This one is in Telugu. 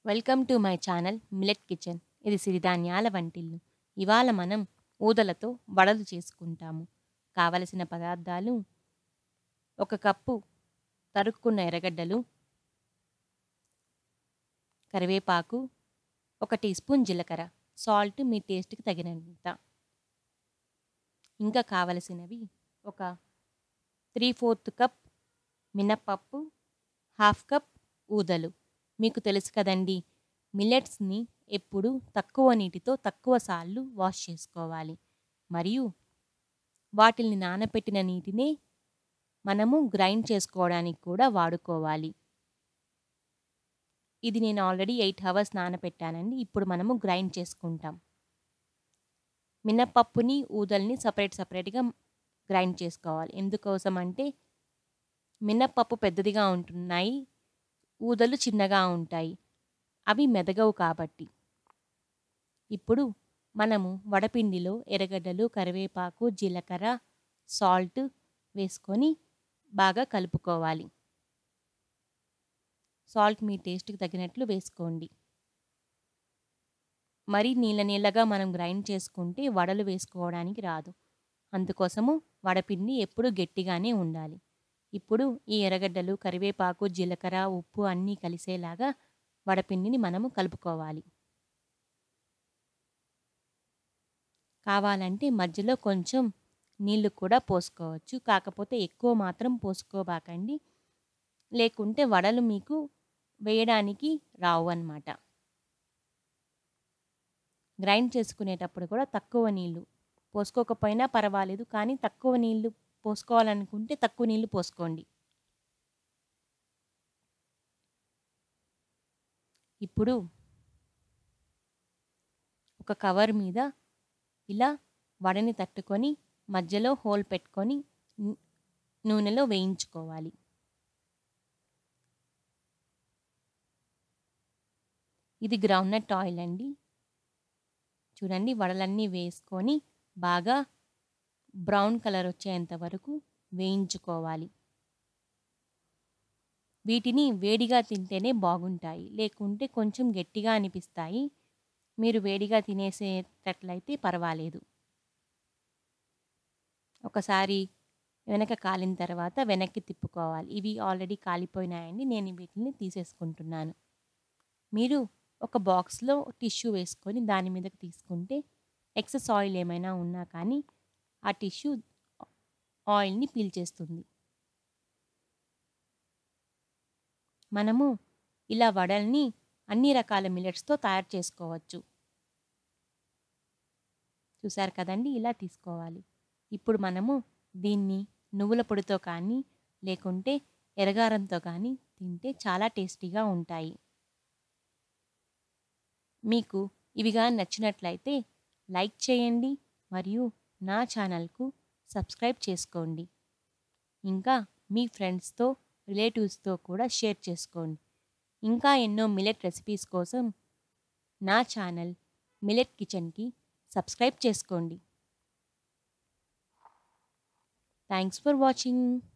welcome to my channel millet kitchen ఇది సిరిధాన్యాల వంటిల్లు ఇవాళ మనం ఊదలతో వడలు చేసుకుంటాము కావలసిన పదార్థాలు ఒక కప్పు తరుక్కున్న ఎర్రగడ్డలు కరివేపాకు ఒక టీ స్పూన్ జీలకర్ర సాల్ట్ మీ టేస్ట్కి తగినంత ఇంకా కావలసినవి ఒక త్రీ ఫోర్త్ కప్ మినప్పప్పు హాఫ్ కప్ ఊదలు మీకు తెలుసు కదండి మిల్లెట్స్ని ఎప్పుడు తక్కువ నీటితో తక్కువ సార్లు వాష్ చేసుకోవాలి మరియు వాటిని నానబెట్టిన నీటినే మనము గ్రైండ్ చేసుకోవడానికి కూడా వాడుకోవాలి ఇది నేను ఆల్రెడీ ఎయిట్ అవర్స్ నానబెట్టానండి ఇప్పుడు మనము గ్రైండ్ చేసుకుంటాం మినప్పప్పుని ఊదల్ని సపరేట్ సపరేట్గా గ్రైండ్ చేసుకోవాలి ఎందుకోసం అంటే మినప్పప్పు పెద్దదిగా ఉంటున్నాయి ఊదలు చిన్నగా ఉంటాయి అవి మెదగవు కాబట్టి ఇప్పుడు మనము వడపిండిలో ఎర్రగడ్డలు కరివేపాకు జీలకర్ర సాల్ట్ వేసుకొని బాగా కలుపుకోవాలి సాల్ట్ మీ టేస్ట్కి తగినట్లు వేసుకోండి మరి నీళ్ళ నీళ్ళగా మనం గ్రైండ్ చేసుకుంటే వడలు వేసుకోవడానికి రాదు అందుకోసము వడపిండి ఎప్పుడు గట్టిగానే ఉండాలి ఇప్పుడు ఈ ఎర్రగడ్డలు కరివేపాకు జీలకర్ర ఉప్పు అన్నీ కలిసేలాగా వడపిండిని మనము కలుపుకోవాలి కావాలంటే మధ్యలో కొంచెం నీళ్లు కూడా పోసుకోవచ్చు కాకపోతే ఎక్కువ మాత్రం పోసుకోబాకండి లేకుంటే వడలు మీకు వేయడానికి రావు అన్నమాట గ్రైండ్ చేసుకునేటప్పుడు కూడా తక్కువ నీళ్ళు పోసుకోకపోయినా పర్వాలేదు కానీ తక్కువ నీళ్ళు పోసుకోవాలనుకుంటే తక్కువ నీళ్ళు పోసుకోండి ఇప్పుడు ఒక కవర్ మీద ఇలా వడని తట్టుకొని మధ్యలో హోల్ పెట్టుకొని నూనెలో వేయించుకోవాలి ఇది గ్రౌండ్నట్ ఆయిల్ అండి చూడండి వడలన్నీ వేసుకొని బాగా బ్రౌన్ కలర్ వచ్చేంత వరకు వేయించుకోవాలి వీటిని వేడిగా తింటేనే బాగుంటాయి లేకుంటే కొంచెం గట్టిగా అనిపిస్తాయి మీరు వేడిగా తినేసేటట్లయితే పర్వాలేదు ఒకసారి వెనక కాలిన తర్వాత వెనక్కి తిప్పుకోవాలి ఇవి ఆల్రెడీ కాలిపోయినాయండి నేను వీటిని తీసేసుకుంటున్నాను మీరు ఒక బాక్స్లో టిష్యూ వేసుకొని దాని మీదకి తీసుకుంటే ఎక్సెస్ ఆయిల్ ఏమైనా ఉన్నా కానీ ఆ టిష్యూ ఆయిల్ని పీల్చేస్తుంది మనము ఇలా వడల్ని అన్ని రకాల మిల్లెట్స్తో తయారు చేసుకోవచ్చు చూసారు కదండి ఇలా తీసుకోవాలి ఇప్పుడు మనము దీన్ని నువ్వుల పొడితో కానీ లేకుంటే ఎరగారంతో కానీ తింటే చాలా టేస్టీగా ఉంటాయి మీకు ఇవిగా నచ్చినట్లయితే లైక్ చేయండి మరియు నా ఛానల్కు సబ్స్క్రైబ్ చేసుకోండి ఇంకా మీ ఫ్రెండ్స్తో రిలేటివ్స్తో కూడా షేర్ చేసుకోండి ఇంకా ఎన్నో మిలెట్ రెసిపీస్ కోసం నా ఛానల్ మిలెట్ కిచెన్కి సబ్స్క్రైబ్ చేసుకోండి థ్యాంక్స్ ఫర్ వాచింగ్